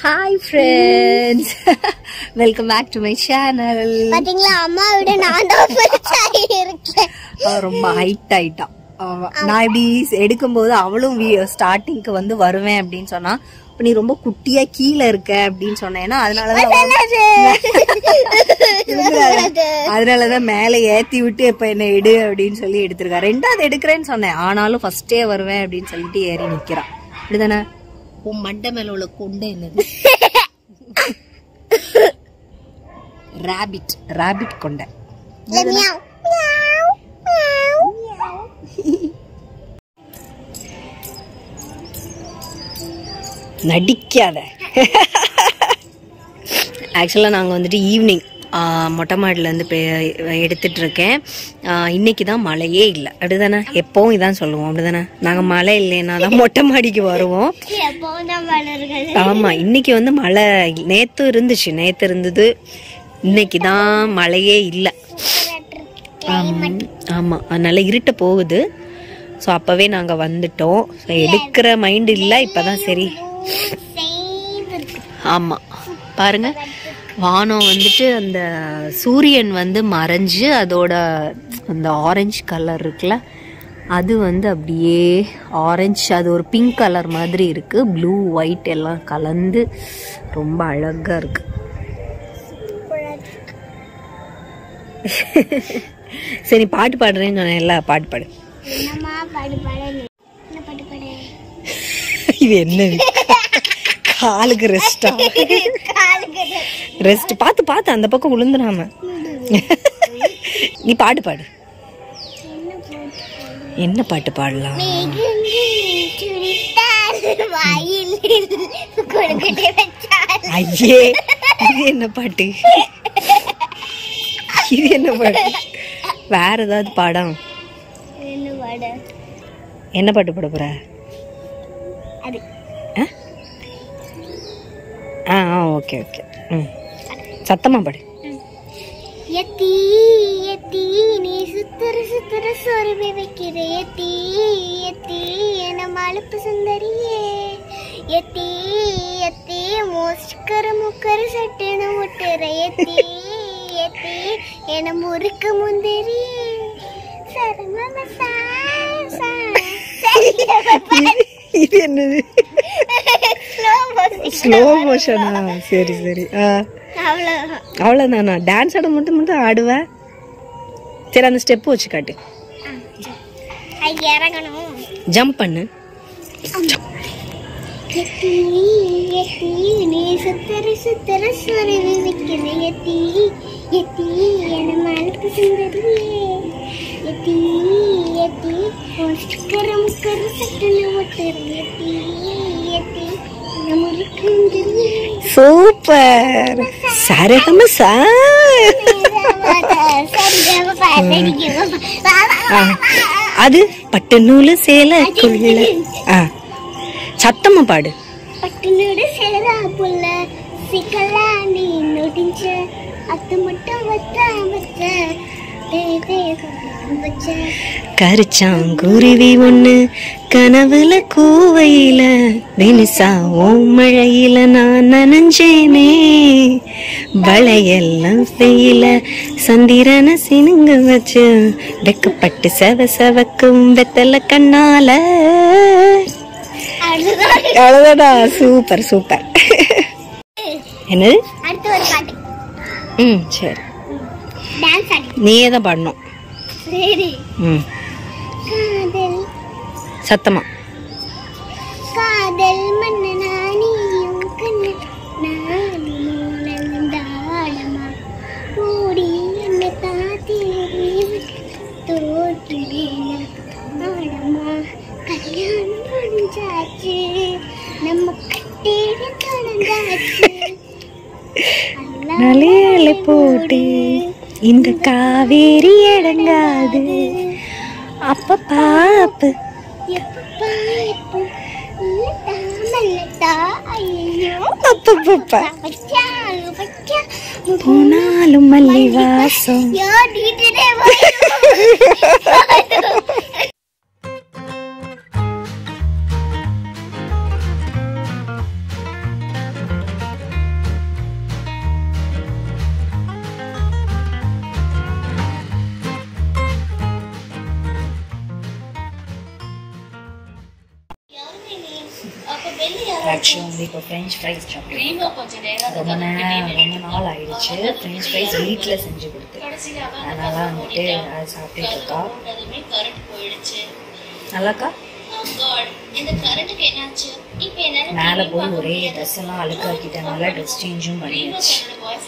Hi friends welcome back to my channel பாத்தீங்களா அம்மா விட நான் தான் பெருசா இருக்கேன் ரொம்ப ஹைட் ஆயிட்டான் ஆமா. நான் இப்படி எடுக்கும்போது அவளும் ஸ்டார்டிங்க்கு வந்து வருவேன் அப்படின்னு சொன்னா இப்ப நீ ரொம்ப குட்டியா கீழே இருக்க அப்படின்னு சொன்னேன்னா அதனாலதான் அதனாலதான் மேல ஏத்தி விட்டு இப்ப என்ன எடு அப்படின்னு சொல்லி எடுத்திருக்கா ரெண்டாவது எடுக்கிறேன்னு சொன்னேன் ஆனாலும் ஃபர்ஸ்டே வருவேன் அப்படின்னு சொல்லிட்டு ஏறி நிக்கிறான் அப்படிதானே உன் மண்டை மேல உள்ள கொண்டை என்னது ராபிட் ராபிட் கொண்டை மியாவ். மியாவ். மியாவ். நடிக்காத ஆக்சுவலாக நாங்கள் வந்துட்டு ஈவினிங் மொட்டை மாடிலேருந்து எடுத்துட்டு இருக்கேன் ஆஹ் இன்னைக்கு தான் மழையே இல்லை அப்படிதானே எப்பவும் இதான் சொல்லுவோம் அப்படிதானே நாங்கள் மழை இல்லைன்னா தான் மொட்டை மாடிக்கு வருவோம் எப்பவும் தான் வளருகிறது ஆமா இன்னைக்கு வந்து மழை நேத்து இருந்துச்சு நேத்து இருந்தது இன்னைக்கு தான் மழையே இல்லை ஆமா அதனால இருட்ட போகுது ஸோ அப்பவே நாங்க வந்துட்டோம் ஸோ எடுக்கிற மைண்ட் இல்லை இப்பதான் சரி சேர்ந்து இருக்கு ஆமா பாருங்க வானம் வந்துட்டு அந்த சூரியன் வந்து மறைஞ்சு அதோட அந்த ஆரஞ்சு கலர் இருக்குல்ல அது வந்து அப்படியே ஆரஞ்சு அது ஒரு பிங்க் கலர் மாதிரி இருக்கு ப்ளூ ஒயிட் எல்லாம் கலந்து ரொம்ப அழகா இருக்கு சரி பாட்டு பாடுறேன்னு சொன்னேன்ல பாட்டு பாடு என்னம்மா பாடு பாடு என்ன பாட்டு பாடு இது என்னது காலுக்கு ரெஸ்டா காலுக்கு ரெஸ்ட் பார்த்து பார்த்து அந்த பக்கம் விழுந்துடாம நீ பாட்டு பாடு என்ன பாட்டு பாடலாம் சுடித்தார் வாயில் கொடுக்கிட்டு வச்சால் ஐயே இது என்ன பாட்டு இது என்ன பாட்டு வேற ஏதாவது பாடம் என்ன பாடு என்ன பாட்டு பாட போற அது ஆ? ஆ ஆ ஓகே ஓகே ம் சத்தமா பாடு எத்தி எத்தி நீ சுத்துற சுத்துற சொருவி வைக்கிற எத்தி எத்தி என மழுப்பு சுந்தரியே எத்தி எத்தி மோஸ்கர முக்கர சட்டுன்னு முட்டுற எத்தி எத்தி என முறுக்கு முந்திரியே சரமம சா சா இது என்னது ஸ்லோ மோஷனா சரி சரி ஆ அவ்வளோதான் அவ்வளோதானா டான்ஸ் ஆட மட்டும் மட்டும் ஆடுவேன் சரி அந்த ஸ்டெப் வச்சு காட்டு அது இறங்கணும் ஜம்ப் பண்ணு எத்தி எத்தி நீ சுத்தர சுத்தர சொருவி வைக்கிற எத்தி எத்தி என மலப்பு சுந்தரியே எத்தி எத்தி ஒஸ்கர முக்கர சட்டுன ஒட்டுற எத்தி எத்தி என முறுக்கு முந்திரியே சூப்பர் சரகம சார் ஆ, அது பட்டு நூலு சேலைக்குள்ள ஆ சத்தமா பாடு பட்டுனோடு சேரா புள்ள சிக்கலா நீ நொடிஞ்ச அத்து மட்டும் வச்ச வச்ச தே தே வச்ச கரிச்சாங்குருவி ஒண்ணு கனவுல கூவையில தினிசா ஓ மழையில நான் நனைஞ்சேனே வளையெல்லாம் செய்யல சந்திரன சினுங்க வச்சு வெக்கப்பட்டு செவ செவக்கும் வெத்தல கண்ணால அடுத்ததான் அவ்வளவுதானா சூப்பர் சூப்பர் என்னது அடுத்து ஒரு பாட்டு ம் சரி டான்ஸ் ஆடி நீயே தான் பாடணும் சரி ம் காதல் சத்தமா காதல் மன்னனா நீயும் கண்ணு நானும் நந்தாடமா கூடி என்ன தாத்தேரி தோற்றுவேன ஆடமா கல்யாணம் முடிஞ்சாச்சு நம்ம கட்டேரி தொடர்ந்தாச்சு நலையால போட்டு இந்த காவேரி அடங்காது அப்ப பாப்பு எப்பப்பா எப்போ இல்லத்தா மல்லத்தா ஐயோ அப்பப்பப்பா வச்சா வச்சா போனாலும் மல்லி வாசம் யோ டீட்டே ஆக்சுவலி வந்து இப்போ ஃப்ரெஞ்ச் ஃப்ரைஸ் சாப்பிடுவோம் ரொம்ப நேரம் ரொம்ப நாள் ஆயிடுச்சு ஃப்ரெஞ்ச் ஃப்ரைஸ் வீட்டில் செஞ்சு கொடுத்து அதனால வந்துட்டு அது சாப்பிட்டுட்டு இருக்கா நல்லாக்கா மேலே போய் ஒரே ட்ரெஸ் எல்லாம் அழுக்காக்கிட்டனால ட்ரெஸ் சேஞ்சும் பண்ணியாச்சு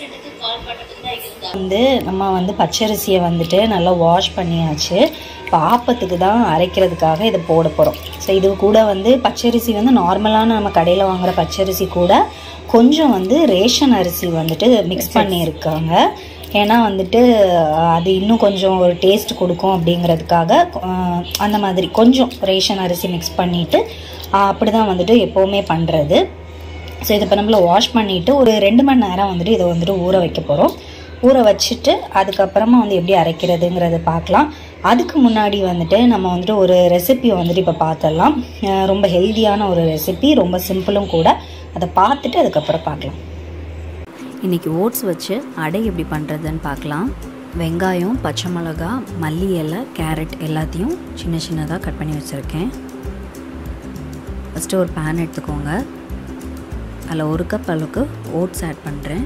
வந்து நம்ம வந்து பச்சரிசியை வந்துட்டு நல்லா வாஷ் பண்ணியாச்சு இப்போ ஆப்பத்துக்கு தான் அரைக்கிறதுக்காக இதை போட போகிறோம் ஸோ இது கூட வந்து பச்சரிசி வந்து நார்மலான நம்ம கடையில் வாங்குற பச்சரிசி கூட கொஞ்சம் வந்து ரேஷன் அரிசி வந்துட்டு மிக்ஸ் பண்ணியிருக்காங்க ஏன்னா வந்துட்டு அஹ், அது இன்னும் கொஞ்சம் ஒரு டேஸ்ட் கொடுக்கும் அப்படிங்கிறதுக்காக அஹ், அந்த மாதிரி கொஞ்சம் ரேஷன் அரிசி மிக்ஸ் பண்ணிவிட்டு அப்படி தான் வந்துட்டு எப்போவுமே பண்ணுறது ஸோ இதை இப்போ நம்மள வாஷ் பண்ணிவிட்டு ஒரு ரெண்டு மணி நேரம் வந்துட்டு இதை வந்துட்டு ஊற வைக்க போகிறோம் ஊற வச்சுட்டு அதுக்கப்புறமா வந்து எப்படி அரைக்கிறதுங்கிறத பார்க்கலாம் அதுக்கு முன்னாடி வந்துட்டு நம்ம வந்துட்டு ஒரு ரெசிபியை வந்துட்டு இப்போ பார்த்துடலாம் அஹ் ரொம்ப ஹெல்தியான ஒரு ரெசிபி ரொம்ப சிம்பிளும் கூட அதை பார்த்துட்டு அதுக்கப்புறம் பார்க்கலாம் இன்றைக்கி ஓட்ஸ் வச்சு அடை எப்படி பண்ணுறதுன்னு பார்க்கலாம் வெங்காயம் பச்சை மிளகா மல்லி இலை கேரட் எல்லாத்தையும் சின்ன சின்னதாக கட் பண்ணி வச்சுருக்கேன் ஃபஸ்ட்டு ஒரு பேன் எடுத்துக்கோங்க அதில் ஒரு கப் அளவுக்கு ஓட்ஸ் ஆட் பண்ணுறேன்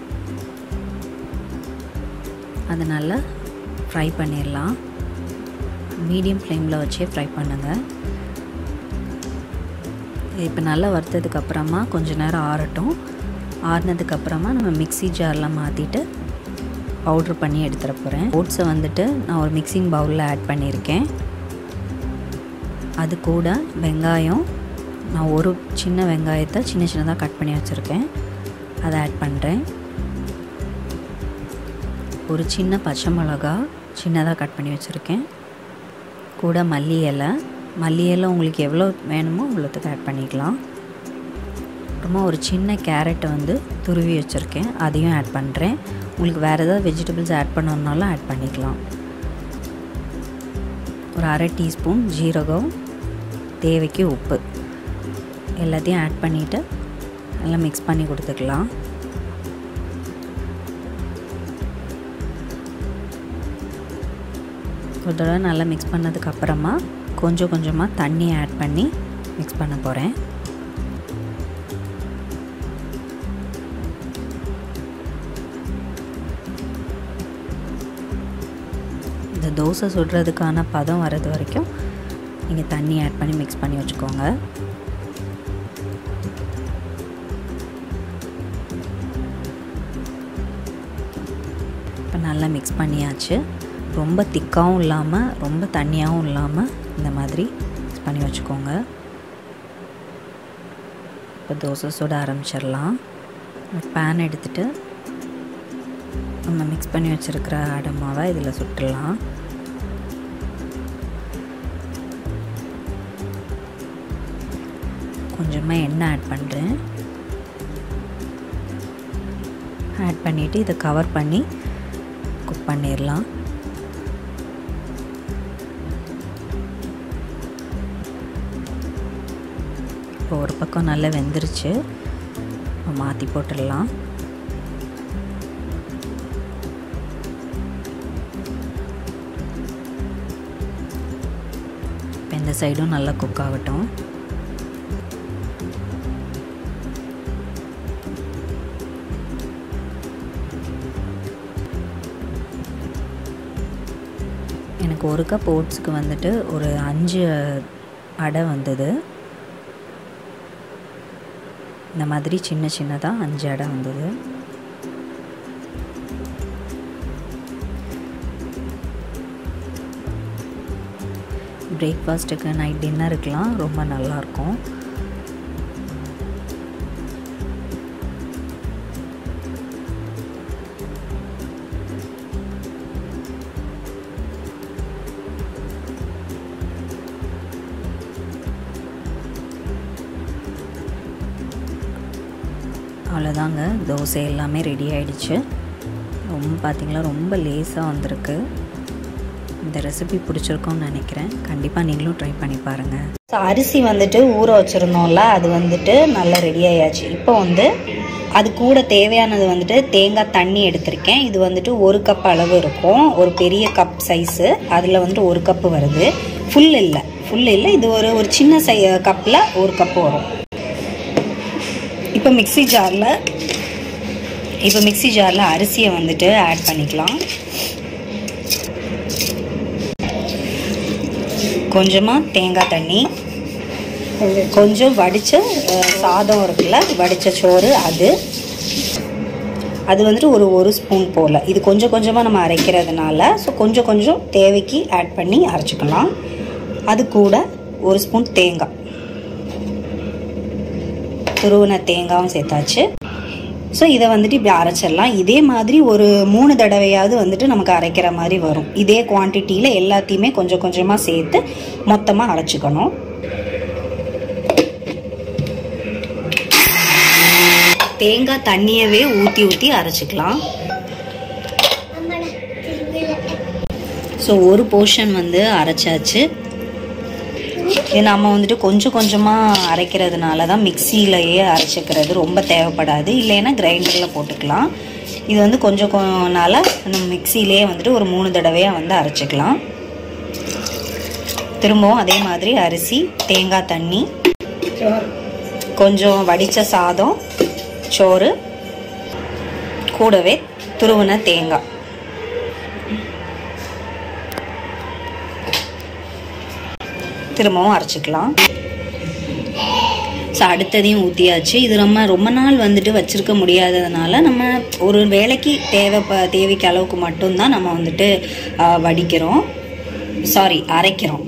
அதை நல்லா ஃப்ரை பண்ணிடலாம் மீடியம் ஃப்ளேமில் வச்சே ஃப்ரை பண்ணுங்கள் இப்போ நல்லா வறுத்ததுக்கு அப்புறமா கொஞ்ச நேரம் ஆறட்டும் ஆறுனதுக்கப்புறமா நம்ம மிக்ஸி ஜாரில் மாற்றிட்டு பவுட்ரு பண்ணி எடுத்துட போகிறேன் ஓட்ஸை வந்துட்டு நான் ஒரு மிக்சிங் பவுலில் ஆட் பண்ணியிருக்கேன் அது கூட வெங்காயம் நான் ஒரு சின்ன வெங்காயத்தை சின்ன சின்னதாக கட் பண்ணி வச்சுருக்கேன் அதை ஆட் பண்ணுறேன் ஒரு சின்ன பச்சை மிளகா சின்னதாக கட் பண்ணி வச்சுருக்கேன் கூட மல்லி இலை மல்லி இலை உங்களுக்கு எவ்வளோ வேணுமோ அவ்வளோத்துக்கு ஆட் பண்ணிக்கலாம் அப்புறமா ஒரு சின்ன கேரட்டை வந்து துருவி வச்சுருக்கேன் அதையும் ஆட் பண்ணுறேன் உங்களுக்கு வேறு ஏதாவது வெஜிடபிள்ஸ் ஆட் பண்ணணுன்னாலும் ஆட் பண்ணிக்கலாம் ஒரு அரை டீஸ்பூன் ஜீரகம் தேவைக்கு உப்பு எல்லாத்தையும் ஆட் பண்ணிவிட்டு நல்லா மிக்ஸ் பண்ணி கொடுத்துக்கலாம் ஒரு தடவை நல்லா மிக்ஸ் பண்ணதுக்கு அப்புறமா கொஞ்சம் கொஞ்சமாக தண்ணி ஆட் பண்ணி மிக்ஸ் பண்ண போகிறேன் இந்த தோசை சுடுறதுக்கான பதம் வர்றது வரைக்கும் நீங்கள் தண்ணி ஆட் பண்ணி மிக்ஸ் பண்ணி வச்சுக்கோங்க இப்போ நல்லா மிக்ஸ் பண்ணியாச்சு ரொம்ப திக்காகவும் இல்லாமல் ரொம்ப தண்ணியாகவும் இல்லாமல் இந்த மாதிரி மிக்ஸ் பண்ணி வச்சுக்கோங்க இப்போ தோசை சுட ஆரம்பிச்சிடலாம் பேன் எடுத்துகிட்டு நம்ம மிக்ஸ் பண்ணி வச்சுருக்கிற அடை மாவை இதில் சுட்டுடலாம் கொஞ்சமாக எண்ணெய் ஆட் பண்ணுறேன் ஆட் பண்ணிவிட்டு இதை கவர் பண்ணி குக் பண்ணிடலாம் இப்போ ஒரு பக்கம் நல்லா வெந்துருச்சு மாற்றி போட்டுடலாம் இப்போ இந்த சைடும் நல்லா குக் ஆகட்டும் எனக்கு ஒரு கப் ஓட்ஸுக்கு வந்துட்டு ஒரு அஞ்சு அடை வந்தது இந்த மாதிரி சின்ன சின்னதாக அஞ்சு அடை வந்தது பிரேக்ஃபாஸ்ட்டுக்கு நைட் டின்னருக்கெலாம் ரொம்ப நல்லாயிருக்கும் அவ்வளோதாங்க தோசை எல்லாமே ரெடி ஆயிடுச்சு ரொம்ப பார்த்திங்களா ரொம்ப லேஸாக வந்திருக்கு இந்த ரெசிபி பிடிச்சிருக்கோன்னு நினைக்கிறேன் கண்டிப்பாக நீங்களும் ட்ரை பண்ணி பாருங்கள் ஸோ அரிசி வந்துட்டு ஊற வச்சுருந்தோம்ல அது வந்துட்டு நல்லா ரெடி ஆயாச்சு இப்போ வந்து அது கூட தேவையானது வந்துட்டு தேங்காய் தண்ணி எடுத்திருக்கேன் இது வந்துட்டு ஒரு கப் அளவு இருக்கும் ஒரு பெரிய கப் சைஸு அதில் வந்துட்டு ஒரு கப்பு வருது ஃபுல் இல்லை ஃபுல் இல்லை இது ஒரு ஒரு சின்ன சை கப்பில் ஒரு கப்பு வரும் இப்போ மிக்ஸி ஜாரில் இப்போ மிக்ஸி ஜாரில் அரிசியை வந்துட்டு ஆட் பண்ணிக்கலாம் கொஞ்சமாக தேங்காய் தண்ணி கொஞ்சம் வடித்த அஹ், சாதம் இருக்குல்ல வடித்த சோறு அது அது வந்துட்டு ஒரு ஒரு ஸ்பூன் போல் இது கொஞ்சம் கொஞ்சமாக நம்ம அரைக்கிறதுனால ஸோ கொஞ்சம் கொஞ்சம் தேவைக்கு ஆட் பண்ணி அரைச்சிக்கலாம் அது கூட ஒரு ஸ்பூன் தேங்காய் துருவின தேங்காயும் சேர்த்தாச்சு ஸோ இதை வந்துட்டு இப்படி அரைச்சிடலாம் இதே மாதிரி ஒரு மூணு தடவையாவது வந்துட்டு நமக்கு அரைக்கிற மாதிரி வரும் இதே குவான்டிட்டியில் எல்லாத்தையுமே கொஞ்சம் கொஞ்சமாக சேர்த்து மொத்தமாக அரைச்சிக்கணும் தேங்காய் தண்ணியவே ஊற்றி ஊற்றி அரைச்சிக்கலாம் ஸோ ஒரு போர்ஷன் வந்து அரைச்சாச்சு இது நம்ம வந்துட்டு கொஞ்சம் கொஞ்சமாக அரைக்கிறதுனால தான் மிக்சியிலையே அரைச்சிக்கிறது ரொம்ப தேவைப்படாது இல்லைன்னா கிரைண்டரில் போட்டுக்கலாம் இது வந்து கொஞ்சம் நாள நம்ம மிக்சியிலே வந்துட்டு ஒரு மூணு தடவையாக வந்து அரைச்சிக்கலாம் திரும்பவும் அதே மாதிரி அரிசி தேங்காய் தண்ணி கொஞ்சம் வடித்த சாதம் சோறு கூடவே துருவின தேங்காய் திரும்பவும் அரைச்சிக்கலாம் ஸோ அடுத்ததையும் ஊற்றியாச்சு இது நம்ம ரொம்ப நாள் வந்துட்டு வச்சுருக்க முடியாததுனால நம்ம ஒரு வேலைக்கு தேவை ப- தேவைக்கு அளவுக்கு மட்டும்தான் நம்ம வந்துட்டு ஆ, வடிக்கிறோம் சாரி அரைக்கிறோம்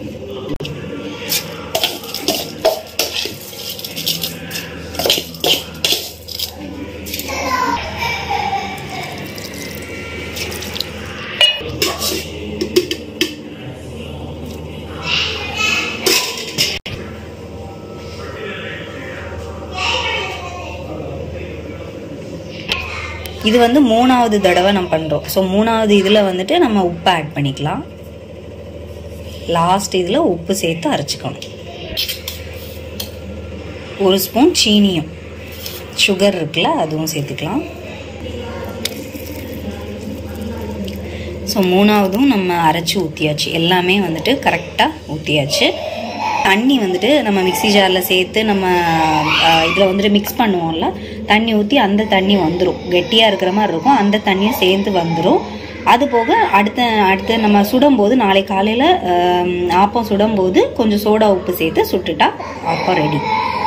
இது வந்து மூணாவது தடவை நம்ம பண்ணுறோம் ஸோ மூணாவது இதில் வந்துட்டு நம்ம உப்பு ஆட் பண்ணிக்கலாம் லாஸ்ட் இதில் உப்பு சேர்த்து அரைச்சிக்கணும் ஒரு ஸ்பூன் சீனியும் சுகர் இருக்குல்ல அதுவும் சேர்த்துக்கலாம் ஸோ மூணாவதும் நம்ம அரைச்சி ஊற்றியாச்சு எல்லாமே வந்துட்டு கரெக்டாக ஊற்றியாச்சு தண்ணி வந்துட்டு நம்ம மிக்ஸி ஜாரில் சேர்த்து நம்ம இதில் வந்துட்டு மிக்ஸ் பண்ணுவோம்ல தண்ணி ஊற்றி அந்த தண்ணி வந்துடும் கெட்டியாக இருக்கிற மாதிரி இருக்கும் அந்த தண்ணியும் சேர்ந்து வந்துடும் அது போக அடுத்த அடுத்து நம்ம சுடும்போது நாளை காலையில் ஆப்பம் சுடும்போது கொஞ்சம் சோடா உப்பு சேர்த்து சுட்டுட்டா அப்பம் ரெடி